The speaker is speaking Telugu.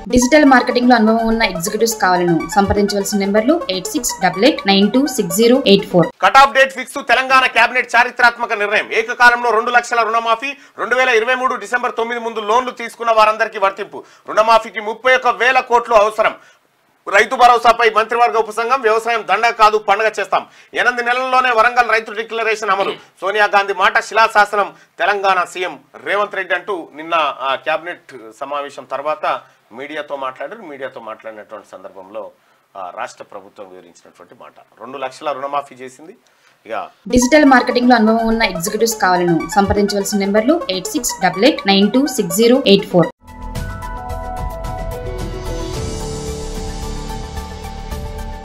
డిజిటల్ మార్కెటింగ్ లో అనుభవం ఉన్న ఎగ్జిక్యూటివ్స్ కావాలను సంప్రదించవలసిన నెంబర్లు eight six double eight nine two six zero eight four cut off date fix Telangana cabinet చారిత్రాత్మక నిర్ణయం ఏకకాలంలో రెండు లక్షల రుణమాఫీ రెండు వేల ఇరవై మూడు డిసెంబర్ తొమ్మిది ముందు లోన్లు తీసుకున్న వారందరికీ వర్తింపు రుణమాఫీకి ముప్పై ఒక్క వేల కోట్లు అవసరం రైతు భరోసాపై మంత్రివర్గ ఉపసంఘం వ్యవసాయం దండ కాదు పండగ చేస్తాం ఎనిమిది నెలల్లోనే వరంగల్ రైతు డిక్లరేషన్ అమలు సోనియా గాంధీ మాట శిలాశాసనం తెలంగాణ సీఎం రేవంత్ రెడ్డి అంటూ నిన్న ఆ కేబినెట్ సమావేశం తర్వాత మీడియాతో మాట్లాడారు మీడియాతో మాట్లాడినటువంటి సందర్భంలో ఆ, రాష్ట్ర ప్రభుత్వం వివరించినటువంటి మాట రెండు లక్షల రుణమాఫీ చేసింది ఇక డిజిటల్ మార్కెటింగ్ లో అనుభవం ఉన్న ఎగ్జిక్యూటివ్స్ కావాలను సంప్రదించవలసిన నెంబర్లు eight six double eight nine two six zero eight four